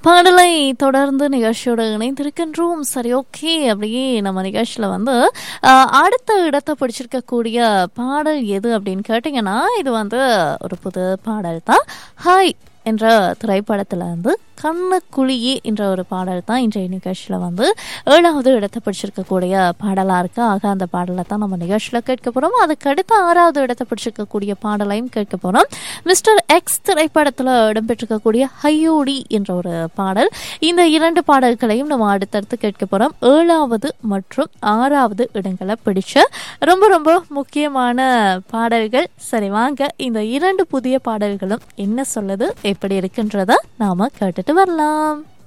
பாடலை தொடர்ந்து நிகழ்ச்சியோட இணைந்திருக்கின்றோம் சரி ஓகே அப்படியே நம்ம நிகழ்ச்சியில் வந்து ஆஹ், அடுத்த இடத்தை பிடிச்சிருக்கக்கூடிய பாடல் எது அப்படின்னு கேட்டிங்கன்னா இது வந்து ஒரு புது பாடல் தான் ஹாய் என்ற திரைப்படத்தில் வந்து கண்ணுக்குழியே என்ற ஒரு பாடல் தான் இன்றைய நிகழ்ச்சியில் வந்து ஏழாவது இடத்தை பிடிச்சிருக்கக்கூடிய பாடலாக இருக்கு ஆக அந்த பாடலை தான் நம்ம நிகழ்ச்சியில் கேட்க போகிறோம் அதுக்கு அடுத்த ஆறாவது இடத்தை பிடிச்சிருக்கக்கூடிய பாடலையும் கேட்க போகிறோம் மிஸ்டர் எக்ஸ் திரைப்படத்தில் இடம்பெற்றிருக்கக்கூடிய ஹையோடி என்ற ஒரு பாடல் இந்த இரண்டு பாடல்களையும் நம்ம அடுத்தடுத்து கேட்க போகிறோம் ஏழாவது மற்றும் ஆறாவது இடங்களை பிடிச்ச ரொம்ப ரொம்ப முக்கியமான பாடல்கள் சரி வாங்க இந்த இரண்டு புதிய பாடல்களும் என்ன சொல்லுது எப்படி இருக்குன்றத நாம கேட்டுட்டு வரலாம்